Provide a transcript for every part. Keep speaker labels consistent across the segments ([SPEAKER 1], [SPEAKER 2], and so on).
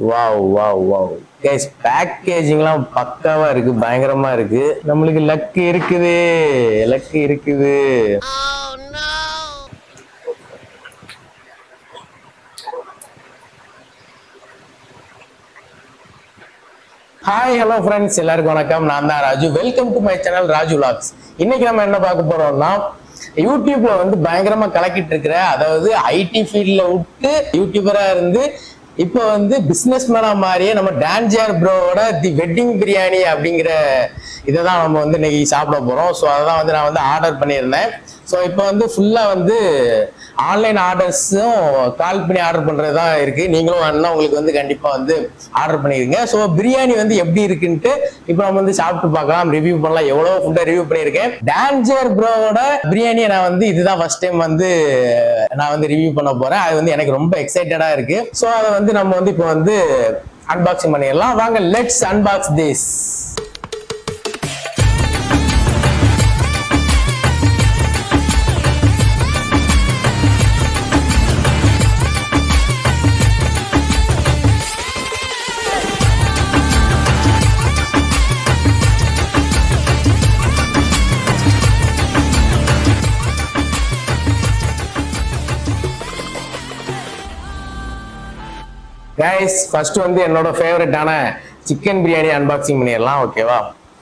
[SPEAKER 1] Wow wow wow guys பேக்கேஜிங்லாம் பக்காவா இருக்கு பயங்கரமா இருக்கு நம்மளுக்கு லக்கு இருக்குது லக்கு இருக்குது ஹாய் ஹலோ ஃப்ரெண்ட்ஸ் எல்லாருக்கும் வணக்கம் நான் தான் Raju welcome to my channel Raju logs இன்னைக்கு நம்ம என்ன பார்க்க போறோம்னா யூடியூப்ல வந்து பயங்கரமா கலக்கிட்டு இருக்கிற அதாவது ஐடி ஃபீல்ட்ல விட்டு யூடியூபரா இருந்து இப்போ வந்து பிசினஸ் மேனா மாறிய நம்ம டான்ஜியர் ப்ரோவோட தி வெட்டிங் பிரியாணி அப்படிங்கிற இதை தான் நம்ம வந்து இன்னைக்கு சாப்பிட போறோம் ஸோ அதான் வந்து நான் வந்து ஆர்டர் பண்ணியிருந்தேன் ஸோ இப்போ வந்து ஃபுல்லா வந்து ஆன்லைன் ஆர்டர்ஸும் கால் பண்ணி ஆர்டர் பண்றது தான் இருக்கு நீங்களும் வேணும்னா உங்களுக்கு வந்து கண்டிப்பா வந்து ஆர்டர் பண்ணிருங்க ஸோ பிரியாணி வந்து எப்படி இருக்குன்ட்டு இப்போ நம்ம வந்து சாப்பிட்டு பார்க்கலாம் ரிவ்யூ பண்ணலாம் எவ்வளோ ஃபுட்டை ரிவ்யூ பண்ணியிருக்கேன் டான்ஜர் ப்ரோவோட பிரியாணியை நான் வந்து இதுதான் ஃபர்ஸ்ட் டைம் வந்து நான் வந்து ரிவ்யூ பண்ண போறேன் அது வந்து எனக்கு ரொம்ப எக்ஸைட்டடா இருக்கு ஸோ அதை வந்து நம்ம வந்து இப்போ வந்து அன்பாக்சிங் பண்ணிடலாம் வாங்க let's unbox this guys first வந்து என்னோட ஃபேவரட்டான சிக்கன் பிரியாணி அன்பாக்சிங் பண்ணிடலாம் ஓகேவா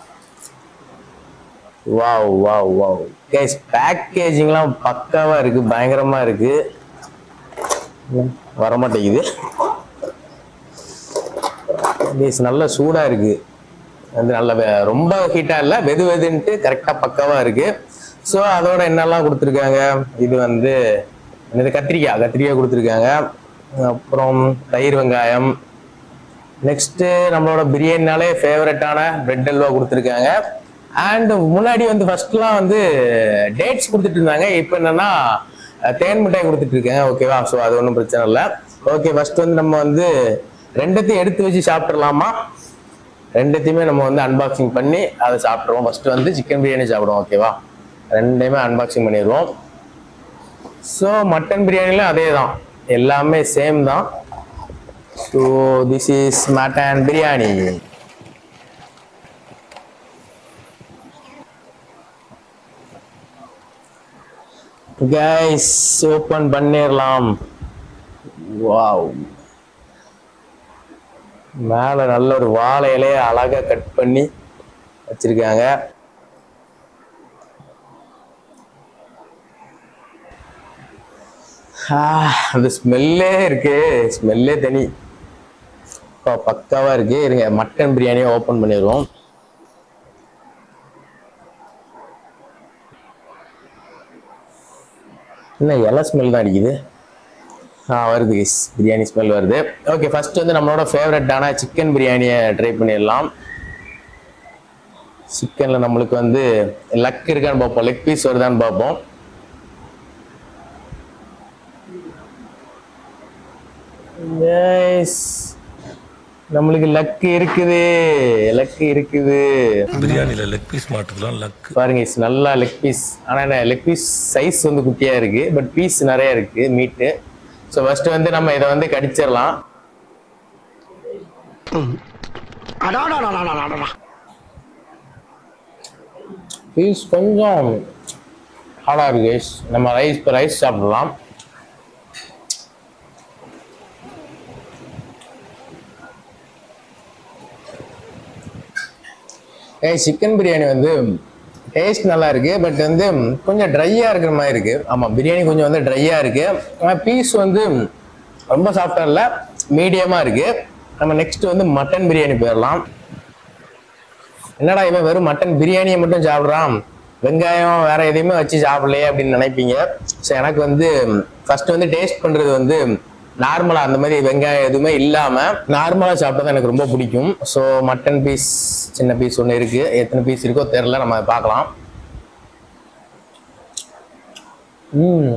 [SPEAKER 1] வாவ் வாவ் வாவ் கைஸ் பேக்கேஜிங்லாம் பக்காவா இருக்கு பயங்கரமா இருக்கு வர மாட்டேங்குது கைஸ் நல்ல சூடா இருக்கு வந்து நல்ல வெ- ரொம்ப ஹீட்டா இல்ல வெது வெதுன்ட்டு கரெக்டா பக்காவா இருக்கு ஸோ அதோட என்னெல்லாம் கொடுத்துருக்காங்க இது வந்து இது கத்திரிக்காய் கத்திரிக்காய் கொடுத்துருக்காங்க அப்புறம் தயிர் வெங்காயம் நெக்ஸ்ட் நம்மளோட பிரியாணினாலே ஃபேவரட்டான பிரெட் அல்வா கொடுத்துருக்காங்க அண்ட் முன்னாடி வந்து ஃபர்ஸ்ட்லாம் வந்து டேட்ஸ் கொடுத்துட்டு இருந்தாங்க இப்போ என்னன்னா அஹ், தேன் மிட்டாய் கொடுத்துட்டு இருக்காங்க ஓகேவா ஸோ அது ஒன்றும் பிரச்சனை இல்லை ஓகே ஃபர்ஸ்ட் வந்து நம்ம வந்து ரெண்டத்தையும் எடுத்து வச்சு சாப்பிட்றலாமா ரெண்டுத்தையுமே நம்ம வந்து அன்பாக்சிங் பண்ணி அதை சாப்பிட்ருவோம் ஃபர்ஸ்ட் வந்து சிக்கன் பிரியாணி சாப்பிடுவோம் ஓகேவா ரெண்டையுமே அன்பாக்சிங் பண்ணிடுவோம் ஸோ மட்டன் பிரியாணிலும் அதே தான் எல்லாமே சேம் தான் so this is mutton biryani guys open பண்ணிடலாம் வாவ் மேலே நல்ல ஒரு வாழை இலைய அழகா கட் பண்ணி வச்சிருக்காங்க ஆ, அந்த ஸ்மெல்லே இருக்கு ஸ்மெல்லே தனி அப்பா, பக்காவா இருக்கு இருங்க மட்டன் பிரியாணியை ஓபன் பண்ணிடுவோம் என்ன இலை ஸ்மெல் தான் அடிக்குது ஆ வருது guys. பிரியாணி ஸ்மெல் வருது ஓகே ஃபர்ஸ்ட் வந்து நம்மளோட ஃபேவரட்டான சிக்கன் பிரியாணியை ட்ரை பண்ணிடலாம் சிக்கன்ல நம்மளுக்கு வந்து லக் இருக்கான்னு பார்ப்போம் லெக் பீஸ் வருதான்னு பார்ப்போம் Yes. நம்மளுக்கு லக் இருக்குது லக் இருக்குது
[SPEAKER 2] பிரியாணில லெக் பீஸ் மாட்டுறதுலாம் லக்
[SPEAKER 1] பாருங்க இது நல்லா லெக் பீஸ் ஆனா என்ன லெக் பீஸ் சைஸ் வந்து குட்டியா இருக்கு பட் பீஸ் நிறைய இருக்கு மீட்டு ஸோ ஃபர்ஸ்ட் வந்து நம்ம இதை வந்து கடிச்சிடலாம் பீஸ் கொஞ்சம் ஹார்டா இருக்கு guys. நம்ம ரைஸ் இப்போ ரைஸ் சாப்பிடலாம் ஏய் சிக்கன் பிரியாணி வந்து டேஸ்ட் நல்லா இருக்கு பட் வந்து கொஞ்சம் ட்ரையா இருக்கிற மாதிரி இருக்கு ஆமா பிரியாணி கொஞ்சம் வந்து ட்ரையா இருக்கு பீஸ் வந்து ரொம்ப சாஃப்டா இல்ல மீடியமா இருக்கு நம்ம நெக்ஸ்ட் வந்து மட்டன் பிரியாணி போயிடலாம் என்னடா இவன் வெறும் மட்டன் பிரியாணியை மட்டும் சாப்பிட்றான் வெங்காயம் வேற எதையுமே வச்சு சாப்பிடலையே அப்படின்னு நினைப்பீங்க ஸோ எனக்கு வந்து ஃபர்ஸ்ட் வந்து டேஸ்ட் பண்றது வந்து நார்மலா அந்த மாதிரி வெங்காயம் எதுவுமே இல்லாம நார்மலா சாப்பிட்டா எனக்கு ரொம்ப பிடிக்கும் ஸோ மட்டன் பீஸ் சின்ன பீஸ் ஒன்று இருக்கு எத்தனை பீஸ் இருக்கோ தெரியல நம்ம அதை பார்க்கலாம் ம்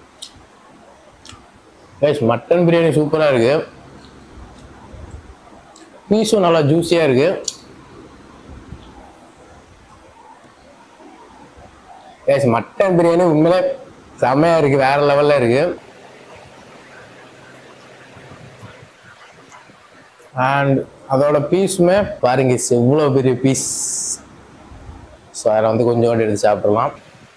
[SPEAKER 1] மட்டன் பிரியாணி சூப்பரா இருக்கு பீஸும் நல்லா ஜூஸியா இருக்கு எஸ் மட்டன் பிரியாணி உண்மையிலே செமையா இருக்கு வேற லெவல்ல இருக்கு அண்ட் அதோட பீஸுமே பாருங்க எவ்வளோ பெரிய பீஸ் ஸோ அதில் வந்து கொஞ்சோண்டு எடுத்து சாப்பிடலாம்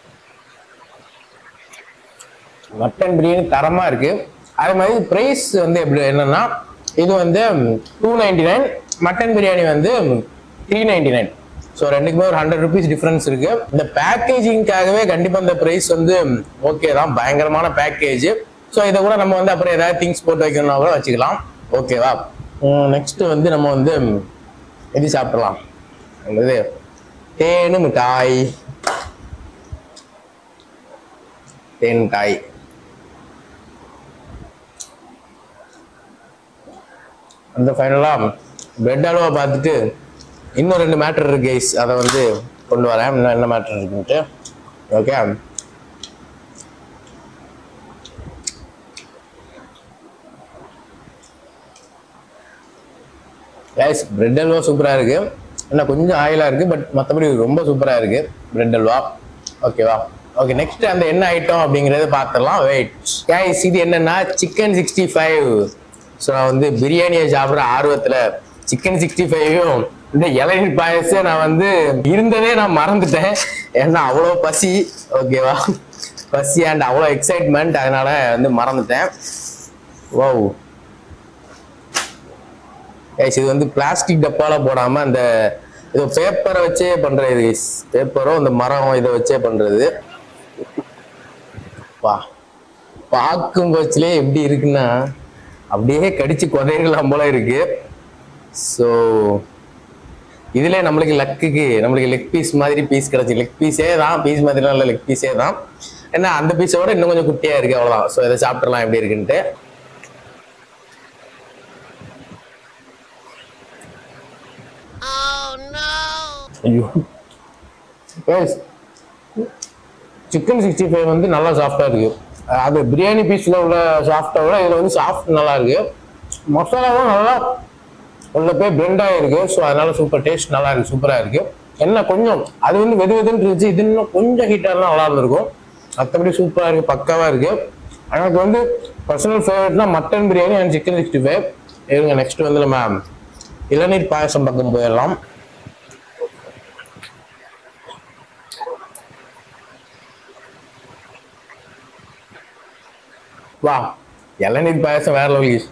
[SPEAKER 1] மட்டன் பிரியாணி தரமாக இருக்குது அதே மாதிரி ப்ரைஸ் வந்து எப்படி என்னன்னா இது வந்து two ninety nine mutton biryani வந்து த்ரீ நைன்டி நைன் ஸோ ரெண்டுக்குமே ஒரு ஹண்ட்ரட் ருபீஸ் டிஃப்ரென்ஸ் இருக்கு இந்த பேக்கேஜிங்காகவே கண்டிப்பாக இந்த ப்ரைஸ் வந்து ஓகே தான் பயங்கரமான பேக்கேஜ் ஸோ இதை கூட நம்ம வந்து அப்புறம் ஏதாவது திங்ஸ் போட்டு வைக்கணும்னா கூட வச்சுக்கலாம் ஓகேவா நெக்ஸ்ட் வந்து நம்ம வந்து இது சாப்பிடலாம் இது தேனு மிட்டாய் தேன் மிட்டாய் அந்த ஃபைனலாக பிரெட் அல்வா பார்த்துட்டு இன்னும் ரெண்டு மேட்டர் இருக்கு கைஸ் அதை வந்து கொண்டு வரேன் இன்னும் என்ன மேட்டர் இருக்குன்ட்டு ஓகே கைஸ் பிரெட் அல்வா சூப்பராக இருக்கு என்ன கொஞ்சம் ஆயிலாக இருக்கு பட் மற்றபடி ரொம்ப சூப்பராக இருக்கு பிரெட் அல்வா ஓகேவா ஓகே நெக்ஸ்ட் அந்த என்ன ஐட்டம் அப்படிங்கறத பார்த்துடலாம் வெயிட் கைஸ் இது என்னன்னா சிக்கன் சிக்ஸ்டி ஃபைவ் ஸோ நான் வந்து பிரியாணியை சாப்பிட்ற ஆர்வத்தில் சிக்கன் சிக்ஸ்டி ஃபைவும் இந்த இளநீர் பாயசம் நான் வந்து இருந்ததே நான் மறந்துட்டேன் ஏன்னா அவ்வளோ பசி ஓகேவா பசி அண்ட் அவ்வளோ எக்ஸைட்மெண்ட் அதனால வந்து மறந்துட்டேன் ஓ கைஸ் இது வந்து பிளாஸ்டிக் டப்பால போடாம அந்த இது பேப்பரை வச்சே பண்றது கைஸ் பேப்பரோ இந்த மரம் இதை வச்சே பண்றது பா பார்க்கும் பட்சலே எப்படி இருக்குன்னா அப்படியே கடிச்சு கொதையலாம் போல இருக்கு ஸோ இதுல நம்மளுக்கு லக்குக்கு நம்மளுக்கு லெக் பீஸ் மாதிரி பீஸ் கிடைச்சி லெக் பீஸே தான் பீஸ் மாதிரிலாம் இல்லை லெக் பீஸே தான் ஏன்னா அந்த பீஸோட இன்னும் கொஞ்சம் குட்டியா இருக்கு அவ்வளோதான் ஸோ இதை சாப்பிட்றலாம் எப்படி இருக்குன்ட்டு ஐயோ சிக்கன் சிக்ஸ்டி ஃபைவ் வந்து நல்லா சாஃப்டாக இருக்கு அது பிரியாணி பீஸில் உள்ள சாஃப்டை விட இதில் வந்து சாஃப்ட் நல்லா இருக்கு மசாலாவும் நல்லா உள்ள போய் பிளெண்ட் ஆகிருக்கு ஸோ அதனால சூப்பர் டேஸ்ட் நல்லா இருக்கு சூப்பராக இருக்கு என்ன கொஞ்சம் அது வந்து வெது வெதுன்னு இருந்துச்சு இது இன்னும் கொஞ்சம் ஹீட்டாக இருந்தால் நல்லா இருந்திருக்கும் மற்றபடி சூப்பராக இருக்கு பக்காவாக இருக்கு எனக்கு வந்து பர்சனல் ஃபேவரட்னா mutton biryani and chicken sixty five இருங்க நெக்ஸ்ட் வந்து நம்ம இளநீர் பாயசம் பக்கம் போயிடலாம் வா இளநீர் பாயசம் வேற லெவல்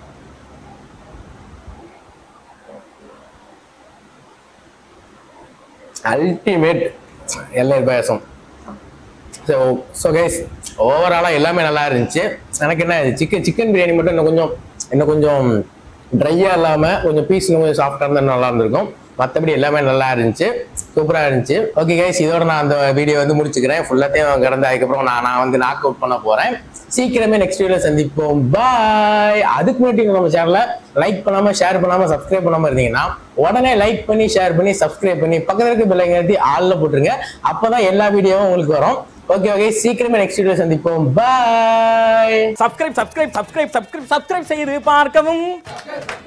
[SPEAKER 1] அல்டிமேட் இளநீர் பாயசம் ஸோ ஸோ கைஸ் ஓவராலாக எல்லாமே நல்லா இருந்துச்சு எனக்கு என்ன சிக்கன் சிக்கன் பிரியாணி மட்டும் இன்னும் கொஞ்சம் இன்னும் கொஞ்சம் ட்ரையாக இல்லாமல் கொஞ்சம் பீஸ் இன்னும் கொஞ்சம் சாஃப்டாக இருந்தால் நல்லா இருந்திருக்கும் மற்றபடி எல்லாமே நல்லா இருந்துச்சு சூப்பராக இருந்துச்சு ஓகே கைஸ் இதோட நான் அந்த வீடியோ வந்து முடிச்சுக்கிறேன் ஃபுல்லாத்தையும் கடந்து அதுக்கப்புறம் நான் நான் வந்து நாக் அவுட் பண்ண போகிறேன் சீக்கிரமே நெக்ஸ்ட் வீடியோ சந்திப்போம் பாய் அதுக்கு முன்னாடி நம்ம சேனலை லைக் பண்ணாமல் ஷேர் பண்ணாமல் சப்ஸ்கிரைப் பண்ணாமல் இருந்தீங்கன்னா உடனே லைக் பண்ணி ஷேர் பண்ணி சப்ஸ்கிரைப் பண்ணி பக்கத்துல இருக்க பிள்ளைங்க ஏற்றி ஆளில் போட்டுருங்க அப்பதான் எல்லா வீடியோவும் உங்களுக்கு வரும் ஓகே ஓகே சீக்கிரமே நெக்ஸ்ட் வீடியோ சந்திப்போம் bye
[SPEAKER 3] subscribe subscribe subscribe subscribe subscribe செய்து பார்க்கவும்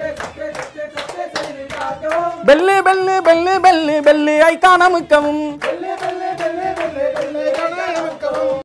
[SPEAKER 3] bell bell bell bell bell ஐக்கான முக்கவும்